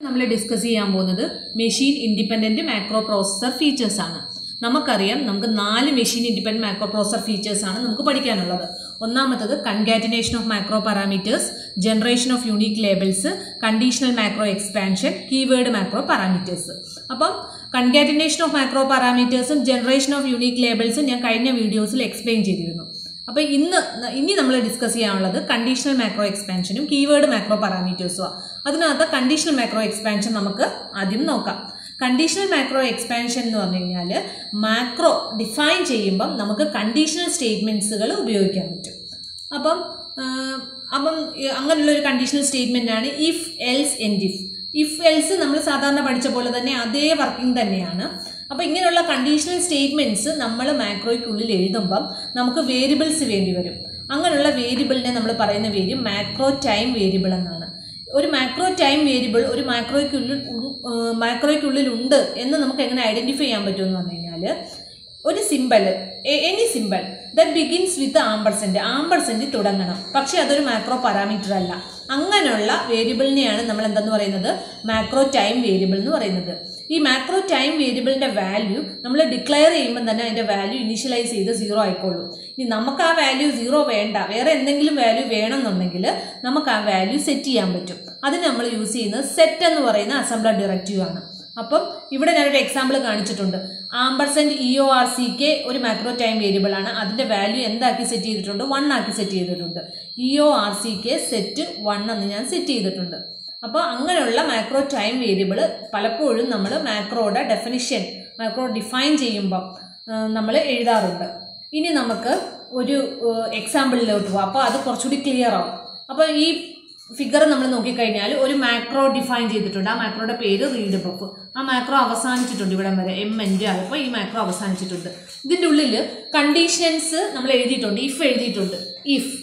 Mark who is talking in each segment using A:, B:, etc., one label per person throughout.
A: നമ്മൾ ഡിസ്കസ് ചെയ്യാൻ പോകുന്നത് machine independent macro processor features ആണ് നമുക്കറിയാം നമുക്ക് നാല് machine independent macro processor features ആണ് നമുക്ക് പഠിക്കാനുള്ളത് ഒന്നാമത്തത് concatenation of macro parameters generation of unique labels conditional macro expansion keyword macro parameters അപ്പം കൺകാറ്റിനേഷൻ ഓഫ് മാക്രോ പാരാമീറ്റേഴ്സും ജനറേഷൻ ഓഫ് യൂണിക് ലേബിൾസും ഞാൻ കഴിഞ്ഞ വീഡിയോസിൽ എക്സ്പ്ലെയിൻ ചെയ്തിരുന്നു അപ്പോൾ ഇന്ന് ഇനി നമ്മൾ ഡിസ്കസ് ചെയ്യാനുള്ളത് കണ്ടീഷണൽ മാക്രോ എക്സ്പാൻഷനും കീവേഡ് മാക്രോ പാരാമീറ്റേഴ്സും അതിനകത്ത് കണ്ടീഷണൽ മാക്രോ എക്സ്പാൻഷൻ നമുക്ക് ആദ്യം നോക്കാം കണ്ടീഷണൽ മാക്രോ എക്സ്പാൻഷൻ എന്ന് പറഞ്ഞു കഴിഞ്ഞാൽ മാക്രോ ഡിഫൈൻ ചെയ്യുമ്പം നമുക്ക് കണ്ടീഷണൽ സ്റ്റേറ്റ്മെൻറ്റ്സുകൾ ഉപയോഗിക്കാൻ പറ്റും അപ്പം ആ, അപ്പം ഈ അങ്ങനെയുള്ള ഒരു കണ്ടീഷണൽ സ്റ്റേറ്റ്മെൻ്റ് ആണ് if else end if if else നമ്മൾ സാധാരണ പഠിച്ച പോലെ തന്നെ അതേ വർക്കിംഗ് തന്നെയാണ് അപ്പോൾ ഇങ്ങനെയുള്ള കണ്ടീഷണൽ സ്റ്റേറ്റ്മെൻറ്റ്സ് നമ്മൾ മാക്രോയ്ക്കുള്ളിൽ എഴുതുമ്പം നമുക്ക് വേരിയബിൾസ് വേണ്ടി വരും അങ്ങനെയുള്ള വേരിയബിളിനെ നമ്മൾ പറയുന്ന പേര് മാക്രോ ടൈം വേരിയബിൾ എന്നാണ് ഒരു മാക്രോ ടൈം വേരിയബിൾ ഒരു മാക്രോയ്ക്കുള്ളിൽ ഉ- ഏർ മാക്രോയ്ക്കുള്ളിൽ ഉണ്ട് എന്ന് നമുക്ക് എങ്ങനെ ഐഡൻറ്റിഫൈ ചെയ്യാൻ പറ്റുമെന്ന് പറഞ്ഞു കഴിഞ്ഞാൽ ഒരു symbol any symbol that begins with ampersand ampersand തുടങ്ങണം പക്ഷേ അതൊരു മാക്രോ പാരാമീറ്റർ അല്ല അങ്ങനെയുള്ള വേരിയബിളിനെയാണ് നമ്മൾ എന്തെന്ന് പറയുന്നത് മാക്രോ ടൈം വേരിയബിൾ എന്ന് പറയുന്നത് ഈ മാക്രോ ടൈം വേരിയബിളിൻ്റെ വാല്യൂ നമ്മൾ ഡിക്ലെയർ ചെയ്യുമ്പോൾ തന്നെ അതിൻ്റെ വാല്യൂ ഇനീഷ്യലൈസ് ചെയ്ത് സീറോ ആയിക്കോളും ഇനി നമുക്ക് ആ വാല്യൂ സീറോ വേണ്ട വേറെ എന്തെങ്കിലും വാല്യൂ വേണമെന്നുണ്ടെങ്കിൽ നമുക്ക് ആ വാല്യൂ സെറ്റ് ചെയ്യാൻ പറ്റും അതിന് നമ്മൾ യൂസ് ചെയ്യുന്നത് സെറ്റ് എന്ന് പറയുന്ന അസംബ്ലർ ഡയറക്റ്റീവ് ആണ് അപ്പം ഇവിടെ ഞാനൊരു എക്സാമ്പിൾ കാണിച്ചിട്ടുണ്ട് ampersand E O R C K ഒരു മാക്രോ ടൈം വേരിയബിൾ ആണ് അതിൻ്റെ വാല്യൂ എന്താക്കി സെറ്റ് ചെയ്തിട്ടുണ്ട് വൺ ആക്കി സെറ്റ് ചെയ്തിട്ടുണ്ട് E O R C K set one എന്ന് ഞാൻ സെറ്റ് ചെയ്തിട്ടുണ്ട് അപ്പോൾ അങ്ങനെയുള്ള മാക്രോ ടൈം വേരിയബിൾ പലപ്പോഴും നമ്മൾ മാക്രോയുടെ ഡെഫിനിഷൻ മാക്രോ ഡിഫൈൻ ചെയ്യുമ്പം നമ്മൾ എഴുതാറുണ്ട് ഇനി നമുക്ക് ഒരു എക്സാമ്പിളിലോട്ട് പോകാം അപ്പോൾ അത് കുറച്ചുകൂടി ക്ലിയർ ആവും അപ്പോൾ ഈ ഫിഗർ നമ്മൾ നോക്കിക്കഴിഞ്ഞാൽ ഒരു മാക്രോ ഡിഫൈൻ ചെയ്തിട്ടുണ്ട് ആ മാക്രോയുടെ പേര് റീഡ് ബഫ് ആ മാക്രോ അവസാനിച്ചിട്ടുണ്ട് ഇവിടം വരെ എം എൻ്റെ ആയപ്പോൾ ഈ മാക്രോ അവസാനിച്ചിട്ടുണ്ട് ഇതിൻ്റെ ഉള്ളിൽ കണ്ടീഷൻസ് നമ്മൾ എഴുതിയിട്ടുണ്ട് ഇഫ് എഴുതിയിട്ടുണ്ട് ഇഫ്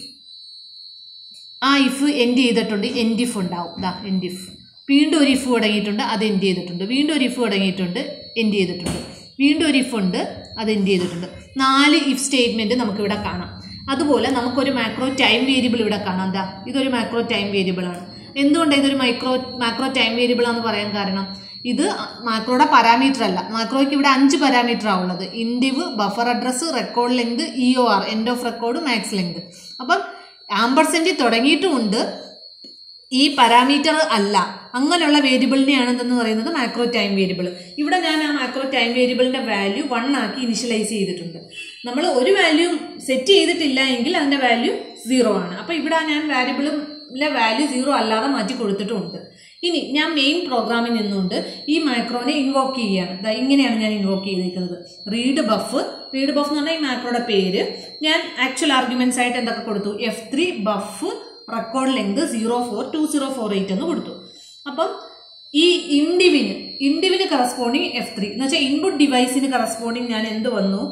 A: ആ ഇഫ് എൻഡ് ചെയ്തിട്ടുണ്ട് എൻഡ് ഇഫ് ഉണ്ടാവും ദാ എൻഡ് ഇഫ് വീണ്ടും ഒരു ഇഫ് തുടങ്ങിയിട്ടുണ്ട് അത് എൻഡ് ചെയ്തിട്ടുണ്ട് വീണ്ടും ഒരു ഇഫ് തുടങ്ങിയിട്ടുണ്ട് എൻഡ് ചെയ്തിട്ടുണ്ട് വീണ്ടും ഒരു ഇഫ് ഉണ്ട് അത് എൻഡ് ചെയ്തിട്ടുണ്ട് നാല് ഇഫ് സ്റ്റേറ്റ്മെൻറ്റ് നമുക്കിവിടെ കാണാം അതുപോലെ നമുക്കൊരു മാക്രോ ടൈം വേരിയബിൾ ഇവിടെ കാണാം എന്താ ഇതൊരു മാക്രോ ടൈം വേരിയബിൾ ആണ് എന്തുകൊണ്ടാണ് ഇതൊരു മൈക്രോ മാക്രോ ടൈം വേരിയബിൾ ആണെന്ന് പറയാൻ കാരണം ഇത് മാക്രോയുടെ പാരാമീറ്റർ അല്ല മാക്രോയ്ക്ക് ഇവിടെ അഞ്ച് പാരാമീറ്റർ ആ ഉള്ളത് indev buffer address record length E O R end of record max length അപ്പം ആംബർസെൻറ്റ് തുടങ്ങിയിട്ടുമുണ്ട് ഈ പാരാമീറ്റർ അല്ല അങ്ങനെയുള്ള വേരിയബിളിനെയാണ് എന്തെന്ന് പറയുന്നത് മാക്രോ ടൈം വേരിയബിൾ ഇവിടെ ഞാൻ ആ മാക്രോ ടൈം വേരിയബിളിന്റെ വാല്യൂ വൺ ആക്കി ഇനിഷ്യലൈസ് ചെയ്തിട്ടുണ്ട് നമ്മൾ ഒരു വാല്യൂ സെറ്റ് ചെയ്തിട്ടില്ല എങ്കിൽ അതിന്റെ വാല്യൂ സീറോ ആണ് അപ്പോൾ ഇവിടെ ഞാൻ വാരിയബിളിലെ വാല്യൂ സീറോ അല്ലാതെ മാറ്റി കൊടുത്തിട്ടുമുണ്ട് ഇനി ഞാൻ മെയിൻ പ്രോഗ്രാമിൽ നിന്നുകൊണ്ട് ഈ മാക്രോനെ ഇൻവോക്ക് ചെയ്യുകയാണ് ദാ ഇങ്ങനെയാണ് ഞാൻ ഇൻവോക്ക് ചെയ്തിരിക്കുന്നത് റീഡ് ബഫ് റീഡ് ബഫ് എന്ന് പറഞ്ഞാൽ ഈ മാക്രോയുടെ പേര് ഞാൻ ആക്ച്വൽ ആർഗ്യുമെന്റ്സ് ആയിട്ട് എന്തൊക്കെ കൊടുത്തു F three buff record length zero four two zero four eight എന്ന് കൊടുത്തു അപ്പം ഈ ഇൻഡിവിന് ഇൻഡിവിന് കറസ്പോണ്ടിങ് എഫ് ത്രീ എന്ന് വെച്ചാൽ ഇൻപുട്ട് ഡിവൈസിന് കറസ്പോണ്ടിങ് ഞാൻ എന്ത് വന്നു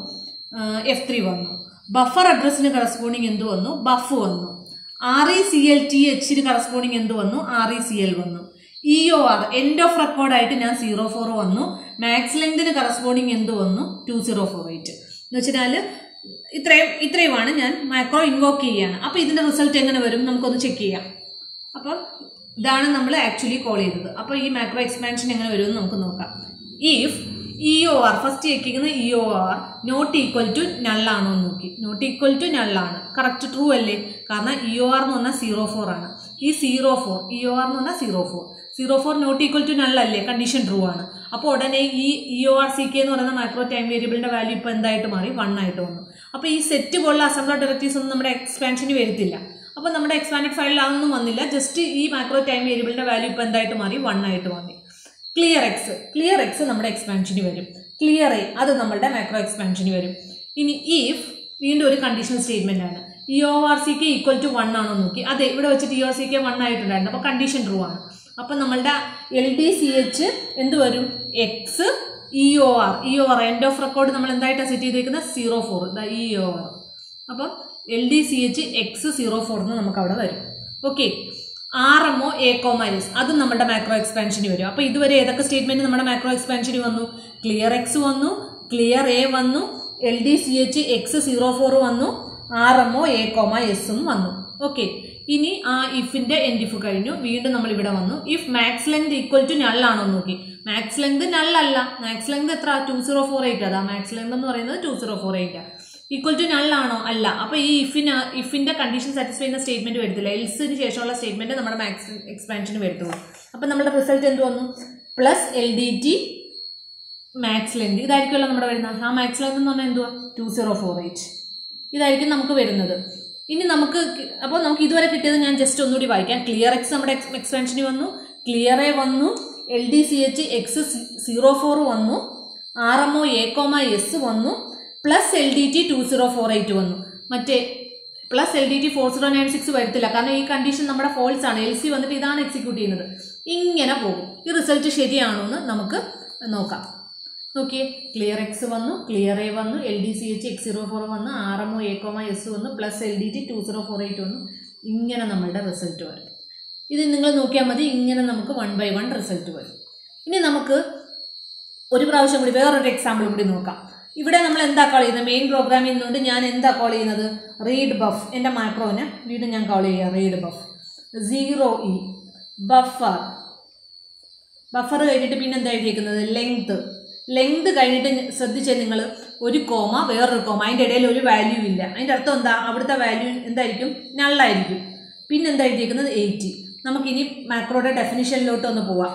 A: എഫ് ത്രീ വന്നു ബഫർ അഡ്രസ്സിന് കറസ്പോണ്ടിങ് എന്ത് വന്നു ബഫ് വന്നു R E C L T എച്ചിന് കറസ്പോണ്ടിങ് എന്ത് വന്നു ആർ ഇ സി എൽ വന്നു E O R end of റെക്കോർഡായിട്ട് ഞാൻ സീറോ ഫോർ വന്നു മാക്സ് ലെങ്തിന് കറസ്പോണ്ടിങ് എന്ത് വന്നു ടു സീറോ ഫോർ എയ്റ്റ് എന്ന് വെച്ചാൽ ഇത്രയും ഇത്രയുമാണ് ഞാൻ മാക്രോ ഇൻവോക്ക് ചെയ്യുകയാണ് അപ്പോൾ ഇതിൻ്റെ റിസൾട്ട് എങ്ങനെ വരും നമുക്കൊന്ന് ചെക്ക് ചെയ്യാം അപ്പം ഇതാണ് നമ്മൾ ആക്ച്വലി കോൾ ചെയ്തത് അപ്പോൾ ഈ മാക്രോ എക്സ്പാൻഷൻ എങ്ങനെ വരുമെന്ന് നമുക്ക് നോക്കാം if E O R first ചെക്കിക്കുന്ന E O R not equal to നള്ളാണോ എന്ന് നോക്കി നോട്ട് ഈക്വൽ ടു നള്ളാണ് കറക്റ്റ് ട്രൂ അല്ലേ കാരണം ഇ ഒ ആർ എന്ന് പറഞ്ഞാൽ സീറോ ഫോർ ആണ് ഈ zero four E O R എന്ന് പറഞ്ഞാൽ zero four zero four not equal to നള്ളല്ലേ കണ്ടീഷൻ ട്രൂ ആണ് അപ്പോൾ ഉടനെ ഈ E O R C K എന്ന് പറയുന്ന മാക്രോ ടൈം വേരിയബിളിൻ്റെ വാല്യൂ ഇപ്പോൾ എന്തായിട്ട് മാറി വൺ ആയിട്ട് വന്നു അപ്പോൾ ഈ സെറ്റ് പോലുള്ള അസംബ്ലർ ഡയറക്റ്റീവ്സ് ഒന്നും നമ്മുടെ എക്സ്പാൻഷന് വരത്തില്ല അപ്പോൾ നമ്മുടെ എക്സ്പാൻഡഡ് ഫയലിൽ അതൊന്നും വന്നില്ല ജസ്റ്റ് ഈ മാക്രോ ടൈം വേരിയബിളിൻ്റെ വാല്യൂ ഇപ്പോൾ എന്തായിട്ട് മാറി വൺ ആയിട്ട് മാറി ക്ലിയർ എക്സ് ക്ലിയർ എക്സ് നമ്മുടെ എക്സ്പാൻഷന് വരും ക്ലിയർ എ അത് നമ്മുടെ മാക്രോ എക്സ്പാൻഷന് വരും ഇനി ഇഫ് വീണ്ടും ഒരു കണ്ടീഷണൽ സ്റ്റേറ്റ്മെന്റ് ആണ് E O R C K equal to one ആണോ നോക്കി അതെ ഇവിടെ വെച്ചിട്ട് E O C K one ആയിട്ടുണ്ടായിരുന്നു അപ്പോൾ കണ്ടീഷൻ ട്രൂ ആണ് അപ്പോൾ നമ്മളുടെ എൽ ഡി സി എച്ച് എന്ത് വരും X E O R E O R end of record നമ്മൾ എന്തായിട്ടാണ് സെറ്റ് ചെയ്തിരിക്കുന്നത് zero four E O R അപ്പം L D C H X zero four എന്ന് നമുക്ക് അവിടെ വരും okay R M O A comma S അതും നമ്മുടെ മാക്രോ എക്സ്പാൻഷന് വരും അപ്പോൾ ഇതുവരെ ഏതൊക്കെ സ്റ്റേറ്റ്മെന്റ് നമ്മുടെ മാക്രോ എക്സ്പാൻഷന് വന്നു ക്ലിയർ എക്സ് വന്നു ക്ലിയർ എ വന്നു L D C H X zero four വന്നു R M O A comma എസും വന്നു ഓക്കെ ഇനി ആ ഇഫിന്റെ എൻഡ് ഇഫ് കഴിഞ്ഞു വീണ്ടും നമ്മൾ ഇവിടെ വന്നു if max length equal to null ആണോ എന്ന് നോക്കി മാക്സ് ലെങ്ത് നൾ അല്ല മാക്സ് ലെങ്ത് എത്ര ടു സീറോ ഫോർ എയ്റ്റ് അതാ മാക്സ് ലെങ്ത് എന്ന് പറയുന്നത് two zero four eight equal to null ആണോ അല്ല അപ്പൊ ഈ ഇഫിന് ഇഫിന്റെ കണ്ടീഷൻ സാറ്റിസ്ഫൈ ചെയ്യുന്ന സ്റ്റേറ്റ്മെന്റ് വരത്തില്ല എൽസിന് ശേഷമുള്ള സ്റ്റേറ്റ്മെന്റ് നമ്മുടെ മാക്സ് എക്സ്പാൻഷന് വരത്തുള്ളൂ അപ്പൊ നമ്മുടെ റിസൾട്ട് എന്ത് വന്നു plus L D T max length ഇതായിരിക്കുമല്ലോ നമ്മുടെ വരുന്നത് ആ മാക്സ് ലെങ്ത് എന്ന് പറഞ്ഞാൽ എന്തുവാ ടു സീറോ ഫോർ എയ്റ്റ് ഇതായിരിക്കും നമുക്ക് വരുന്നത് ഇനി നമുക്ക് അപ്പോൾ നമുക്ക് ഇതുവരെ കിട്ടിയത് ഞാൻ ജസ്റ്റ് ഒന്നുകൂടി വായിക്കാം ക്ലിയർ എക്സ് നമ്മുടെ എക്സ്പെൻഷന് വന്നു ക്ലിയർ എ വന്നു L D C H X zero four വന്നു R M O A comma S വന്നു plus L D T two zero four eight വന്നു മറ്റേ plus L D T four zero nine six വരത്തില്ല കാരണം ഈ condition നമ്മുടെ false ആണ് L C വന്നിട്ട് ഇതാണ് എക്സിക്യൂട്ട് ചെയ്യുന്നത് ഇങ്ങനെ പോകും ഈ റിസൾട്ട് ശരിയാണോ എന്ന് നമുക്ക് നോക്കാം നോക്കിയേ ക്ലിയർ എക്സ് വന്നു ക്ലിയർ എ വന്നു L D C H X zero four വന്നു R M O A comma S വന്നു plus L D T two zero four eight വന്നു ഇങ്ങനെ നമ്മളുടെ റിസൾട്ട് വരും ഇത് നിങ്ങൾ നോക്കിയാൽ മതി ഇങ്ങനെ നമുക്ക് വൺ ബൈ വൺ റിസൾട്ട് വരും ഇനി നമുക്ക് ഒരു പ്രാവശ്യം കൂടി വേറൊരു എക്സാമ്പിൾ കൂടി നോക്കാം ഇവിടെ നമ്മൾ എന്താ കോൾ ചെയ്യുന്നത് മെയിൻ പ്രോഗ്രാമിൽ നിന്നുകൊണ്ട് ഞാൻ എന്താ കോൾ ചെയ്യുന്നത് റീഡ് ബഫ് എൻ്റെ മാക്രോനെ വീണ്ടും ഞാൻ കോൾ ചെയ്യുക read buff zero E buffer buffer കഴിഞ്ഞിട്ട് പിന്നെ എന്താ എഴുതിയിരിക്കുന്നത് ലെങ്ത് ലെങ്ത് കഴിഞ്ഞിട്ട് ശ്രദ്ധിച്ചേ നിങ്ങൾ ഒരു കോമ വേറൊരു കോമ അതിൻ്റെ ഇടയിൽ ഒരു വാല്യൂ ഇല്ല അതിൻ്റെ അർത്ഥം എന്താ അവിടുത്തെ വാല്യൂ എന്തായിരിക്കും നള്ളായിരിക്കും പിന്നെ എന്താ എഴുതിയിരിക്കുന്നത് എയ്റ്റി നമുക്കിനി മാക്രോയുടെ ഡെഫിനിഷനിലോട്ട് ഒന്ന് പോവാം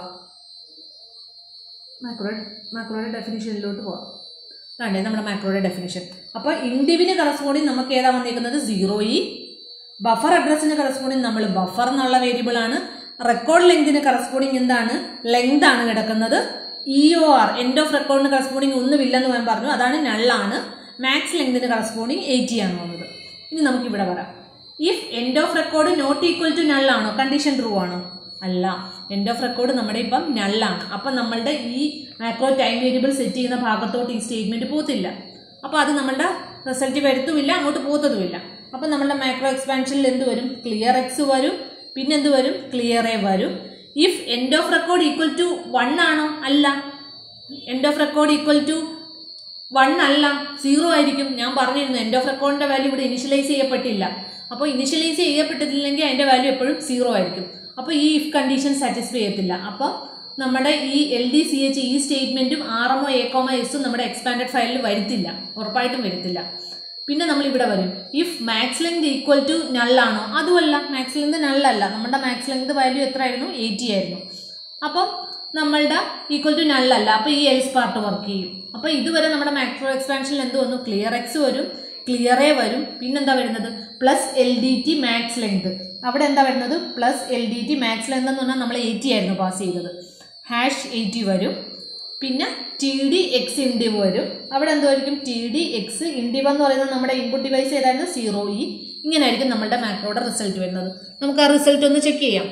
A: മാക്രോയുടെ മാക്രോയുടെ ഡെഫിനിഷനിലോട്ട് പോവാം കണ്ടേ നമ്മുടെ മാക്രോയുടെ ഡെഫിനിഷൻ അപ്പോൾ ഇൻഡിവിന് കറസ്പോണ്ടിങ് നമുക്ക് ഏതാ വന്നിരിക്കുന്നത് സീറോ ഇ ബഫർ അഡ്രസ്സിന് കറസ്പോണ്ടിങ് നമ്മൾ ബഫർ എന്നുള്ള വേരിയബിൾ ആണ് റെക്കോർഡ് ലെങ്തിന് കറസ്പോണ്ടിങ് എന്താണ് ലെങ്ത് ആണ് കിടക്കുന്നത് E O R end of റെക്കോർഡിന് കറസ്പോണ്ടിങ് ഒന്നുമില്ലെന്ന് ഞാൻ പറഞ്ഞു അതാണ് നള്ളാണ് മാക്സ് ലെങ്തിന് കറസ്പോണ്ടിങ് എയ്റ്റി ആണ് വന്നത് ഇനി നമുക്ക് ഇവിടെ വരാം if end of record not equal to നള്ളാണോ കണ്ടീഷൻ ട്രൂ ആണോ അല്ല എൻഡ് ഓഫ് റെക്കോർഡ് നമ്മുടെ ഇപ്പം നള്ളാണ് അപ്പം നമ്മളുടെ ഈ മാക്രോ ടൈം വേരിയബിൾ സെറ്റ് ചെയ്യുന്ന ഭാഗത്തോട്ട് ഈ സ്റ്റേറ്റ്മെൻറ്റ് പോകത്തില്ല അപ്പോൾ അത് നമ്മളുടെ റിസൾട്ട് വരുത്തുമില്ല അങ്ങോട്ട് പോകത്തതുമില്ല അപ്പം നമ്മളുടെ മാക്രോ എക്സ്പാൻഷനിൽ എന്ത് വരും ക്ലിയർ എക്സ് വരും പിന്നെ എന്ത് വരും ക്ലിയർ എ വരും if end of record equal to one ആണോ അല്ല end of record equal to one അല്ല സീറോ ആയിരിക്കും ഞാൻ പറഞ്ഞിരുന്നു എൻഡ് ഓഫ് റെക്കോർഡിൻ്റെ വാല്യൂ ഇവിടെ ഇനിഷ്യലൈസ് ചെയ്യപ്പെട്ടില്ല അപ്പോൾ ഇനിഷ്യലൈസ് ചെയ്യപ്പെട്ടിട്ടില്ലെങ്കിൽ അതിൻ്റെ വാല്യൂ എപ്പോഴും സീറോ ആയിരിക്കും അപ്പോൾ ഈ ഇഫ് കണ്ടീഷൻ സാറ്റിസ്ഫൈ ചെയ്യത്തില്ല അപ്പോൾ നമ്മുടെ ഈ എൽ ഡി സി എച്ച് ഈ സ്റ്റേറ്റ്മെൻറ്റും R M O A comma എസും നമ്മുടെ എക്സ്പാൻഡഡ് ഫയലിൽ വരുത്തില്ല ഉറപ്പായിട്ടും വരുത്തില്ല പിന്നെ നമ്മൾ ഇവിടെ വരും if max length equal to നള്ളാണോ അതുമല്ല മാക്സ് ലെങ്ത് നള്ളല്ല നമ്മുടെ മാക്സ് ലെങ്ത് വാല്യൂ എത്ര ആയിരുന്നു എയ്റ്റി ആയിരുന്നു അപ്പം നമ്മളുടെ ഈക്വൽ ടു നള്ളല്ല അപ്പോൾ ഈ എൽസ് പാർട്ട് വർക്ക് ചെയ്യും അപ്പോൾ ഇതുവരെ നമ്മുടെ മാക്രോ എക്സ്പാൻഷനിൽ എന്ത് വന്നു ക്ലിയർ എക്സ് വരും ക്ലിയർ എ വരും പിന്നെന്താ വരുന്നത് plus L D T max length അവിടെ എന്താ വരുന്നത് plus L D T max length എന്ന് പറഞ്ഞാൽ നമ്മൾ എയ്റ്റി ആയിരുന്നു പാസ് ചെയ്തത് ഹാഷ് എയ്റ്റി വരും പിന്നെ ടി ഡി എക്സ് ഇൻഡിവ് വരും അവിടെ എന്തായിരിക്കും ടി ഡി എക്സ് ഇൻഡിവ് എന്ന് പറയുന്നത് നമ്മുടെ ഇൻപുട്ട് ഡിവൈസ് ഏതായിരുന്നു സീറോ ഇ ഇങ്ങനെ ആയിരിക്കും നമ്മളുടെ മാക്രോയുടെ റിസൾട്ട് വരുന്നത് നമുക്ക് ആ റിസൾട്ട് ഒന്ന് ചെക്ക് ചെയ്യാം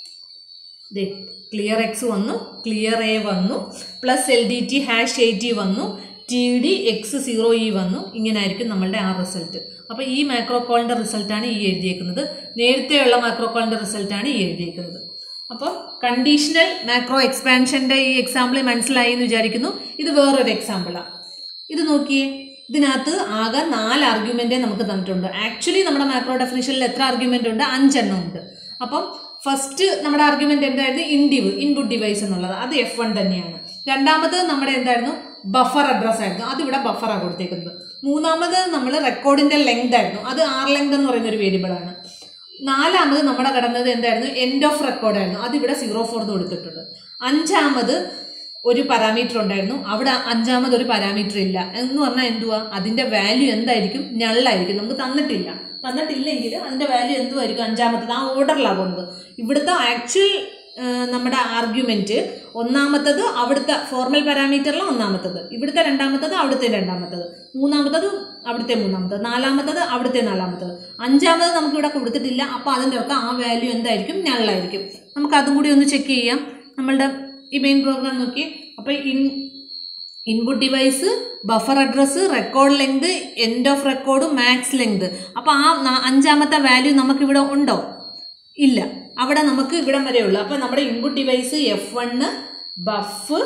A: ദേ ക്ലിയർ എക്സ് വന്നു ക്ലിയർ എ വന്നു plus L D T hash eighty വന്നു T D X zero E വന്നു ഇങ്ങനെ ആയിരിക്കും നമ്മളുടെ ആ റിസൾട്ട് അപ്പോൾ ഈ മാക്രോ കോളിൻ്റെ റിസൾട്ടാണ് ഈ എഴുതിയേക്കുന്നത് നേരത്തെയുള്ള മാക്രോ കോളിൻ്റെ റിസൾട്ടാണ് ഈ എഴുതിയേക്കുന്നത് അപ്പോൾ കണ്ടീഷണൽ മാക്രോ എക്സ്പാൻഷൻ്റെ ഈ എക്സാമ്പിൾ മനസ്സിലായി എന്ന് വിചാരിക്കുന്നു ഇത് വേറൊരു എക്സാമ്പിളാണ് ഇത് നോക്കിയേ ഇതിനകത്ത് ആകെ നാല് ആർഗ്യുമെൻറ്റേ നമുക്ക് തന്നിട്ടുണ്ട് ആക്ച്വലി നമ്മുടെ മാക്രോ ഡെഫിനിഷനിൽ എത്ര ആർഗ്യുമെൻ്റ് ഉണ്ട് അഞ്ചെണ്ണം ഉണ്ട് അപ്പം ഫസ്റ്റ് നമ്മുടെ ആർഗ്യുമെന്റ് എന്തായിരുന്നു ഇൻഡിവ് ഇൻപുട്ട് ഡിവൈസ് എന്നുള്ളത് അത് എഫ് വൺ തന്നെയാണ് രണ്ടാമത് നമ്മുടെ എന്തായിരുന്നു ബഫർ അഡ്രസ് ആയിരുന്നു അത് ഇവിടെ ബഫറാണ് കൊടുത്തേക്കുന്നത് മൂന്നാമത് നമ്മൾ റെക്കോർഡിന്റെ ലെങ്ത് ആയിരുന്നു അത് ആർ ലെങ്ത് എന്ന് പറയുന്ന ഒരു വേരിയബിൾ ആണ് നാലാമത് നമ്മുടെ കടന്നത് എന്തായിരുന്നു എൻഡ് ഓഫ് റെക്കോർഡ് ആയിരുന്നു അത് ഇവിടെ സീറോ ഫോർ എന്ന് കൊടുത്തിട്ടുണ്ട് അഞ്ചാമത് ഒരു പാരാമീറ്റർ ഉണ്ടായിരുന്നു അവിടെ അഞ്ചാമത് ഒരു പാരാമീറ്റർ ഇല്ല എന്ന് പറഞ്ഞാൽ എന്തുവാ അതിന്റെ വാല്യൂ എന്തായിരിക്കും ഞള്ളായിരിക്കും നമുക്ക് തന്നിട്ടില്ല തന്നിട്ടില്ലെങ്കിൽ അതിന്റെ വാല്യൂ എന്തുമായിരിക്കും അഞ്ചാമത്തത് ആ ഓർഡറിലാണ് പോകുന്നത് ഇവിടുത്തെ ആക്ച്വൽ നമ്മുടെ ആർഗ്യുമെന്റ് ഒന്നാമത്തത് അവിടുത്തെ ഫോർമൽ പാരാമീറ്ററിലെ ഒന്നാമത്തത് ഇവിടുത്തെ രണ്ടാമത്തത് അവിടുത്തെ രണ്ടാമത്തത് മൂന്നാമത്തത് അവിടുത്തെ മൂന്നാമത്തത് നാലാമത്തത് അവിടുത്തെ നാലാമത്തത് അഞ്ചാമത് നമുക്ക് ഇവിടെ കൊടുത്തിട്ടില്ല അപ്പോൾ അതിൻ്റെ ഒക്കെ ആ വാല്യൂ എന്തായിരിക്കും ഞള്ളായിരിക്കും നമുക്ക് അതും കൂടി ഒന്ന് ചെക്ക് ചെയ്യാം നമ്മളുടെ ഈ മെയിൻ പ്രോഗ്രാം നോക്കി അപ്പോൾ in input device buffer address record length end of record max length അപ്പോൾ ആ ന- അഞ്ചാമത്തെ വാല്യൂ നമുക്കിവിടെ ഉണ്ടോ ഇല്ല അവിടെ നമുക്ക് ഇവിടം വരെ ഉള്ളു അപ്പോൾ നമ്മുടെ input device F one buff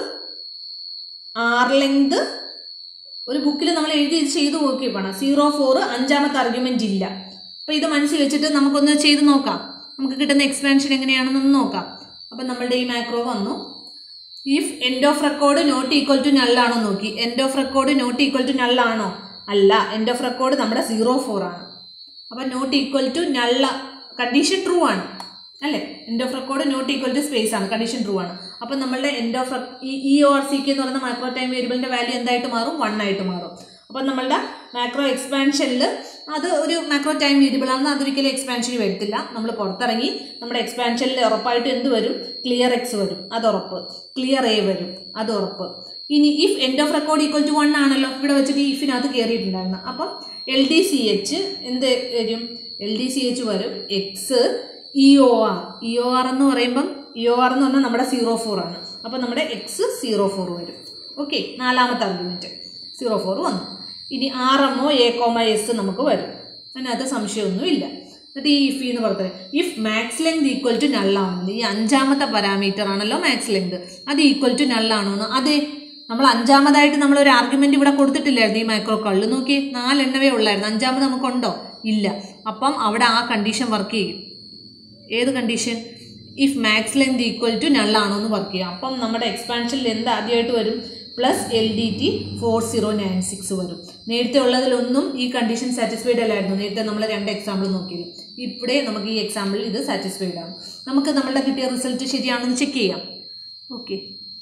A: R length ഒരു ബുക്കിൽ നമ്മൾ എഴുതി ഇത് ചെയ്ത് നോക്കി വേണം സീറോ ഫോർ അഞ്ചാമത്തെ ആർഗ്യുമെന്റ് ഇല്ല അപ്പോൾ ഇത് മനസ്സിൽ വെച്ചിട്ട് നമുക്കൊന്ന് ചെയ്ത് നോക്കാം നമുക്ക് കിട്ടുന്ന എക്സ്പാൻഷൻ എങ്ങനെയാണെന്നൊന്ന് നോക്കാം അപ്പം നമ്മളുടെ ഈ മാക്രോ വന്നു if end of record not equal to നള്ളാണോ നോക്കി end of record not equal to നള്ളാണോ അല്ല എൻഡ് ഓഫ് റെക്കോർഡ് നമ്മുടെ സീറോ ഫോർ ആണ് അപ്പം നോട്ട് ഈക്വൽ ടു നള്ള കണ്ടീഷൻ ട്രൂ ആണ് അല്ലേ end of record not equal to space ആണ് കണ്ടീഷൻ ട്രൂ ആണ് അപ്പം നമ്മളുടെ end of E O R C K എന്ന് പറയുന്ന മാക്രോ ടൈം വേരിയബിളിൻ്റെ വാല്യൂ എന്തായിട്ട് മാറും വൺ ആയിട്ട് മാറും അപ്പം നമ്മളുടെ മാക്രോ എക്സ്പാൻഷനിൽ അത് ഒരു മാക്രോ ടൈം വേരിയബിൾ ആണ് അതൊരിക്കലും എക്സ്പാൻഷന് വരത്തില്ല നമ്മൾ പുറത്തിറങ്ങി നമ്മുടെ എക്സ്പാൻഷനിൽ ഉറപ്പായിട്ട് എന്ത് വരും ക്ലിയർ എക്സ് വരും അത് ഉറപ്പ് ക്ലിയർ എ വരും അത് ഉറപ്പ് ഇനി if end of record equal to one ആണല്ലോ ഇവിടെ വെച്ചിട്ട് ഈ ഇഫിനകത്ത് കയറിയിട്ടുണ്ടായിരുന്നു അപ്പം എൽ ഡി സി എച്ച് എന്ത് വരും എൽ ഡി സി എച്ച് വരും X E O R E O R എന്ന് പറയുമ്പം ഇ ഒ ആർ എന്ന് പറഞ്ഞാൽ നമ്മുടെ സീറോ ഫോർ ആണ് അപ്പം നമ്മുടെ എക്സ് സീറോ ഫോർ വരും ഓക്കെ നാലാമത്തെ ആർഗ്യുമെൻറ്റ് സീറോ ഫോർ വന്നു ഇനി R M O A comma S നമുക്ക് വരും അതിനകത്ത് സംശയമൊന്നുമില്ല എന്നിട്ട് ഈ ഇഫ് എന്ന് പറഞ്ഞത് if max length equal to നള്ളാണെന്ന് ഈ അഞ്ചാമത്തെ പാരാമീറ്റർ ആണല്ലോ മാക്സ് ലെങ്ത് അത് ഈക്വൽ ടു നള്ളാണോ എന്ന് അതെ നമ്മൾ അഞ്ചാമതായിട്ട് നമ്മൾ ഒരു ആർഗ്യുമെന്റ് ഇവിടെ കൊടുത്തിട്ടില്ലായിരുന്നു ഈ മൈക്രോ കള്ള് നോക്കി നാലെണ്ണവേ ഉള്ളായിരുന്നു അഞ്ചാമത് നമുക്കുണ്ടോ ഇല്ല അപ്പം അവിടെ ആ കണ്ടീഷൻ വർക്ക് ചെയ്യും ഏത് condition if max length equal to നള്ളാണോ എന്ന് വർക്ക് ചെയ്യും അപ്പം നമ്മുടെ എക്സ്പാൻഷനിൽ എന്ത് ആദ്യമായിട്ട് വരും plus L D T four zero nine six വരും നേരത്തെ ഉള്ളതിലൊന്നും ഈ കണ്ടീഷൻ സാറ്റിസ്ഫൈഡ് അല്ലായിരുന്നു നേരത്തെ നമ്മൾ രണ്ട് എക്സാമ്പിൾ നോക്കിയത് ഇവിടെ നമുക്ക് ഈ എക്സാമ്പിളിൽ ഇത് സാറ്റിസ്ഫൈഡ് ആണ് നമുക്ക് നമ്മളുടെ കിട്ടിയ റിസൾട്ട് ശരിയാണെന്ന് ചെക്ക് ചെയ്യാം ഓക്കെ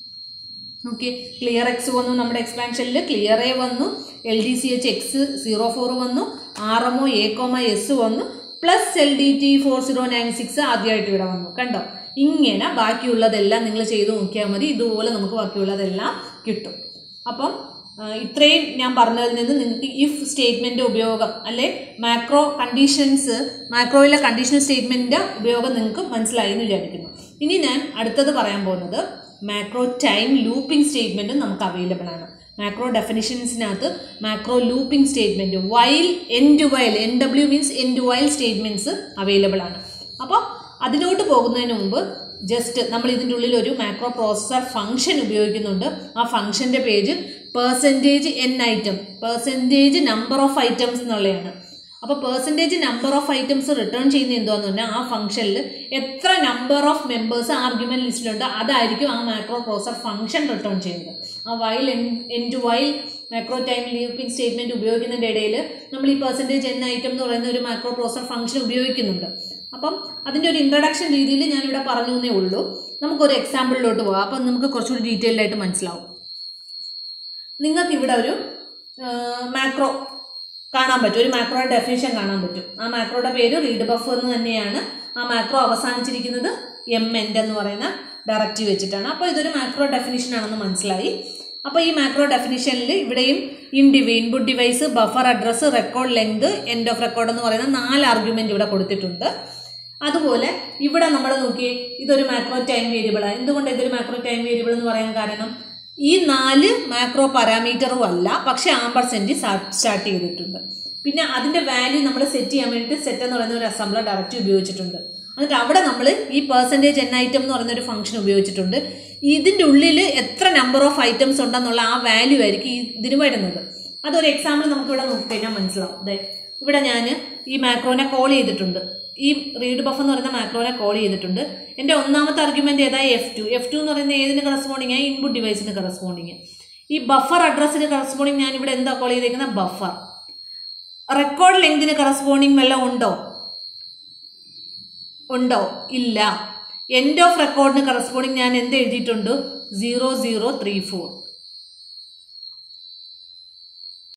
A: ഓക്കെ ക്ലിയർ എക്സ് വന്നു നമ്മുടെ എക്സ്പാൻഷനിൽ ക്ലിയർ എ വന്നു L D C H X zero four വന്നു R M O A comma S വന്നു plus L D T four zero nine six ആദ്യമായിട്ട് ഇവിടെ വന്നു കണ്ടോ ഇങ്ങനെ ബാക്കിയുള്ളതെല്ലാം നിങ്ങൾ ചെയ്ത് നോക്കിയാൽ മതി ഇതുപോലെ നമുക്ക് ബാക്കിയുള്ളതെല്ലാം കിട്ടും അപ്പം ആ, ഇത്രയും ഞാൻ പറഞ്ഞതിൽ നിന്ന് നിങ്ങൾക്ക് ഇഫ് സ്റ്റേറ്റ്മെൻറ്റ് ഉപയോഗം അല്ലെ മാക്രോ കണ്ടീഷൻസ് മാക്രോയിലെ കണ്ടീഷണൽ സ്റ്റേറ്റ്മെൻറ്റിൻ്റെ ഉപയോഗം നിങ്ങൾക്ക് മനസ്സിലായി എന്ന് വിചാരിക്കുന്നു ഇനി ഞാൻ അടുത്തത് പറയാൻ പോകുന്നത് മാക്രോ ടൈം ലൂപ്പിംഗ് സ്റ്റേറ്റ്മെൻറ്റും നമുക്ക് അവൈലബിൾ ആണ് മാക്രോ ഡെഫിനിഷൻസിനകത്ത് macro looping statement while N to while N W means N to while statements available ആണ് അപ്പോൾ അതിലോട്ട് പോകുന്നതിന് മുമ്പ് ജസ്റ്റ് നമ്മൾ ഇതിൻ്റെ ഉള്ളിൽ ഒരു മാക്രോ പ്രോസസർ ഫംഗ്ഷൻ ഉപയോഗിക്കുന്നുണ്ട് ആ ഫംഗ്ഷൻ്റെ page percentage N item percentage number of items എന്നുള്ളതാണ് അപ്പോൾ percentage number of items return ചെയ്യുന്ന എന്താന്ന് പറഞ്ഞാൽ ആ ഫംഗ്ഷനിൽ എത്ര നമ്പർ ഓഫ് മെമ്പേഴ്സ് ആർഗ്യുമെന്റ് ലിസ്റ്റിലുണ്ട് അതായിരിക്കും ആ മാക്രോ പ്രോസർ ഫംഗ്ഷൻ റിട്ടേൺ ചെയ്യുന്നത് ആ while N N to while macro time looping statement ഉപയോഗിക്കുന്നതിൻ്റെ ഇടയിൽ നമ്മൾ ഈ പെർസെൻറ്റേജ് എൻ ഐറ്റം എന്ന് പറയുന്ന ഒരു മാക്രോ പ്രോസർ ഫംഗ്ഷൻ ഉപയോഗിക്കുന്നുണ്ട് അപ്പം അതിൻ്റെ ഒരു ഇൻട്രഡക്ഷൻ രീതിയിൽ ഞാനിവിടെ പറഞ്ഞു എന്നേ ഉള്ളൂ നമുക്കൊരു എക്സാമ്പിളിലോട്ട് പോകാം അപ്പം നമുക്ക് കുറച്ചുകൂടി ഡീറ്റെയിൽഡ് ആയിട്ട് മനസ്സിലാവും നിങ്ങൾക്ക് ഇവിടെ ഒരു മാക്രോ കാണാൻ പറ്റും ഒരു മാക്രോയുടെ ഡെഫിനിഷൻ കാണാൻ പറ്റും ആ മാക്രോയുടെ പേര് റീഡ് ബഫ് എന്ന് തന്നെയാണ് ആ മാക്രോ അവസാനിച്ചിരിക്കുന്നത് എം എൻഡ് എന്ന് പറയുന്ന ഡയറക്റ്റീവ് വെച്ചിട്ടാണ് അപ്പോൾ ഇതൊരു മാക്രോ ഡെഫിനിഷൻ ആണെന്ന് മനസ്സിലായി അപ്പോൾ ഈ മാക്രോ ഡെഫിനിഷനിൽ ഇവിടെയും indev input device buffer address record length end of record എന്ന് പറയുന്ന നാല് ആർഗ്യുമെന്റ് ഇവിടെ കൊടുത്തിട്ടുണ്ട് അതുപോലെ ഇവിടെ നമ്മൾ നോക്കിയേ ഇതൊരു മാക്രോ ടൈം വേരിയബിളാണ് എന്തുകൊണ്ട് ഇതൊരു മാക്രോ ടൈം വേരിയബിൾ എന്ന് പറയാൻ കാരണം ഈ നാല് മാക്രോ പാരാമീറ്ററും അല്ല പക്ഷേ ആംപർസെൻറ്റ് സ്റ്റാർട്ട് ചെയ്തിട്ടുണ്ട് പിന്നെ അതിൻ്റെ വാല്യൂ നമ്മൾ സെറ്റ് ചെയ്യാൻ വേണ്ടിയിട്ട് സെറ്റ് എന്ന് പറയുന്ന ഒരു അസംബ്ലർ ഡയറക്റ്റ് ഉപയോഗിച്ചിട്ടുണ്ട് എന്നിട്ട് അവിടെ നമ്മൾ ഈ പെർസെൻറ്റേജ് എൻ ഐറ്റം എന്ന് പറയുന്ന ഒരു ഫംഗ്ഷൻ ഉപയോഗിച്ചിട്ടുണ്ട് ഇതിൻ്റെ ഉള്ളിൽ എത്ര നമ്പർ ഓഫ് ഐറ്റംസ് ഉണ്ടെന്നുള്ള ആ വാല്യൂ ആയിരിക്കും ഈ ഇതിന് വരുന്നത് അതൊരു എക്സാമ്പിൾ നമുക്ക് ഇവിടെ നോക്കിക്കഴിഞ്ഞാൽ മനസ്സിലാവും അതെ ഇവിടെ ഞാൻ ഈ മാക്രോനെ കോൾ ചെയ്തിട്ടുണ്ട് ഈ റീഡ് ബഫ് എന്ന് പറയുന്ന മാക്രോനെ കോൾ ചെയ്തിട്ടുണ്ട് എൻ്റെ ഒന്നാമത്തെ ആർഗ്യുമെന്റ് ഏതാ എഫ് ടു എഫ് ടു എന്ന് പറയുന്ന ഏതിന് കറസ്പോണ്ടിങ് ഇൻപുട്ട് ഡിവൈസിന് കറസ്പോണ്ടിങ് ഈ ബഫർ അഡ്രസ്സിന് കറസ്പോണ്ടിങ് ഞാൻ ഇവിടെ എന്താ കോൾ ചെയ്തേക്കുന്നത് ബഫർ റെക്കോർഡ് ലെങ്തിന് കറസ്പോണ്ടിങ് വല്ലതും ഉണ്ടോ ഉണ്ടോ ഇല്ല എൻഡ് ഓഫ് റെക്കോർഡിന് കറസ്പോണ്ടിങ് ഞാൻ എന്ത് എഴുതിയിട്ടുണ്ട് സീറോ സീറോ ത്രീ ഫോർ